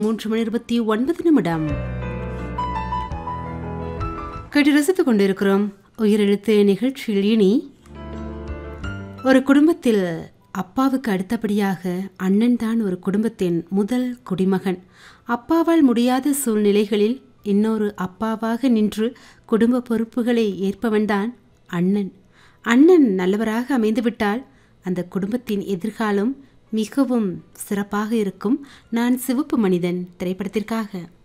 மூன்று மணி இருபத்தி ஒன்பது நிமிடம் கேட்டு ரசித்துக் கொண்டிருக்கிறோம் உயிரெழுத்து நிகழ்ச்சியில் இனி ஒரு குடும்பத்தில் அப்பாவுக்கு அடுத்தபடியாக அண்ணன் தான் ஒரு குடும்பத்தின் முதல் குடிமகன் அப்பாவால் முடியாத சூழ்நிலைகளில் இன்னொரு அப்பாவாக நின்று குடும்ப பொறுப்புகளை ஏற்பவன்தான் அண்ணன் அண்ணன் நல்லவராக அமைந்துவிட்டால் அந்த குடும்பத்தின் எதிர்காலம் மிகவும் சிறப்பாக இருக்கும் நான் சிவப்பு மனிதன் திரைப்படத்திற்காக